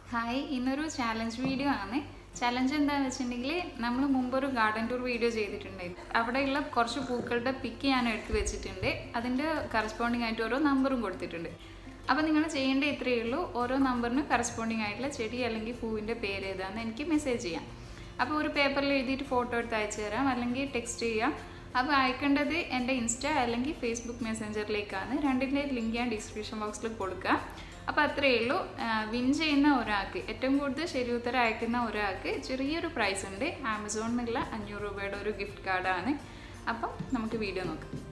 hi ഇന്നൊരു challenge video ആണ് challenge എന്താണെന്ന് വെച്ചിട്ടുണ്ടെങ്കിൽ നമ്മൾ മുമ്പൊരു ഗാർഡൻ ടൂർ വീഡിയോ ചെയ്തിട്ടുണ്ടായിരുന്നു അവിടെയുള്ള കുറച്ച് പൂക്കളുടെ പിക്ക് ഞാൻ എടുത്ത് വെച്ചിട്ടുണ്ട് അതിൻ്റെ കറസ്പോണ്ടിങ് ആയിട്ട് ഓരോ നമ്പറും കൊടുത്തിട്ടുണ്ട് അപ്പോൾ നിങ്ങൾ ചെയ്യേണ്ട ഇത്രയേ ഉള്ളൂ ഓരോ നമ്പറിനും കറസ്പോണ്ടിങ് ആയിട്ടുള്ള ചെടി അല്ലെങ്കിൽ പൂവിൻ്റെ പേര് ഏതാണെന്ന് എനിക്ക് മെസ്സേജ് ചെയ്യാം അപ്പോൾ ഒരു പേപ്പറിൽ എഴുതിയിട്ട് ഫോട്ടോ എടുത്ത് അയച്ചു തരാം അല്ലെങ്കിൽ ടെക്സ്റ്റ് ചെയ്യാം അപ്പോൾ അയക്കേണ്ടത് എൻ്റെ ഇൻസ്റ്റ അല്ലെങ്കിൽ ഫേസ്ബുക്ക് മെസ്സഞ്ചറിലേക്കാണ് രണ്ടിൻ്റെ ലിങ്ക് ഞാൻ ഡിസ്ക്രിപ്ഷൻ ബോക്സിൽ കൊടുക്കാം അപ്പോൾ അത്രയേ ഉള്ളൂ വിൻ ചെയ്യുന്ന ഒരാൾക്ക് ഏറ്റവും കൂടുതൽ ശരി ഉത്തരം അയക്കുന്ന ഒരാൾക്ക് ചെറിയൊരു പ്രൈസ് ഉണ്ട് ആമസോണിൽ നിന്നുള്ള അഞ്ഞൂറ് രൂപയുടെ ഒരു ഗിഫ്റ്റ് കാർഡാണ് അപ്പം നമുക്ക് വീഡിയോ നോക്കാം